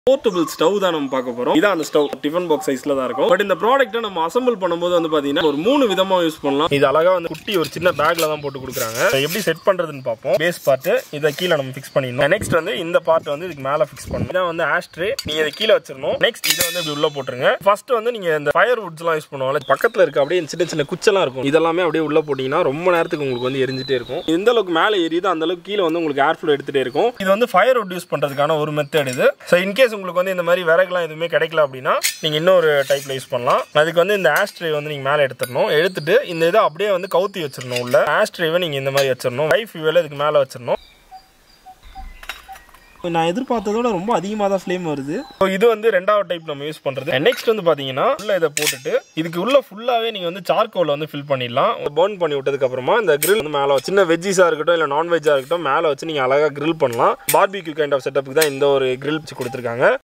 portable stove தான் நம்ம பார்க்க போறோம் இதான் அந்த ஸ்டவ் டிஃபன் பாக்ஸ் சைஸ்ல தான் இருக்கும் பட் இந்த ப்ராடக்ட்டை நம்ம அசம்பிள் பண்ணும்போது வந்து பாத்தீங்கன்னா ஒரு மூணு விதமா யூஸ் பண்ணலாம் இது அழகா வந்து குட்டி ஒரு சின்ன பேக்ல தான் போட்டு கொடுக்குறாங்க இதை எப்படி செட் பண்றதுன்னு பார்ப்போம் பேஸ் பார்ட் இதை கீழே நம்ம ஃபிக்ஸ் பண்ணிடணும் நெக்ஸ்ட் வந்து இந்த பார்ட் வந்து இதுக்கு மேல ஃபிக்ஸ் பண்ணணும் இதான் வந்து ஆஸ்ட்ரே நீங்க இதை கீழே வச்சிடணும் நெக்ஸ்ட் இதை வந்து இப்படி உள்ள போட்டுருங்க ஃபர்ஸ்ட் வந்து நீங்க இந்த ஃபயர் வுட்ஸ் எல்லாம் யூஸ் பண்ணுவாங்க பக்கத்துல இருக்க அப்படியே சின்ன சின்ன குச்செல்லாம் இருக்கும் இதெல்லாமே அப்படியே உள்ள போட்டீங்கன்னா ரொம்ப நேரத்துக்கு உங்களுக்கு வந்து எரிஞ்சிட்டே இருக்கும் எந்த அளவுக்கு மேலே எரியுதோ அந்த அளவுக்கு கீழே வந்து உங்களுக்கு ஏர் ஃப்ளோ எடுத்துட்டே இருக்கும் இது வந்து ஃபயர் வுட் யூஸ் பண்றதுக்கான ஒரு மெத்தட் இது ஸோ இன்கேஸ் உங்களுக்கு வந்து இந்த மாதிரி விறகுலாம் எதுவுமே கிடைக்கல அப்படின்னா நீங்க இன்னொரு டைப்ல யூஸ் பண்ணலாம் அதுக்கு வந்து இந்த ஆஸ்ட்ரே வந்து நீங்க மேலே எடுத்துடணும் எடுத்துட்டு இந்த இதை அப்படியே வந்து கவுத்தி வச்சிடணும் உள்ள ஆஸ்ட்ரேவை நீங்க இந்த மாதிரி வச்சிடணும் ஹை ஃபியூவல் இதுக்கு மேலே வச்சிடணும் நான் எதிர்பார்த்ததோட ரொம்ப அதிகமாக தான் ஃப்ளேம் வருது ஸோ இது வந்து ரெண்டாவது டைப் நம்ம யூஸ் பண்ணுறது நெக்ஸ்ட் வந்து பார்த்தீங்கன்னா உள்ள இதை போட்டுட்டு இதுக்கு உள்ள ஃபுல்லாகவே நீங்கள் வந்து சார்கோலில் வந்து ஃபில் பண்ணிடலாம் பர்ன் பண்ணி விட்டதுக்கு அப்புறமா இந்த grill வந்து மேலே சின்ன வெஜ்ஜீஸாக இருக்கட்டும் இல்லை நான்வெஜ்ஜாக இருக்கட்டும் மேலே வச்சு நீங்கள் அழகாக grill பண்ணலாம் பார்பிக்யூ கைண்ட் ஆஃப் செட்டப்புக்கு தான் இந்த ஒரு grill வச்சு கொடுத்துருக்காங்க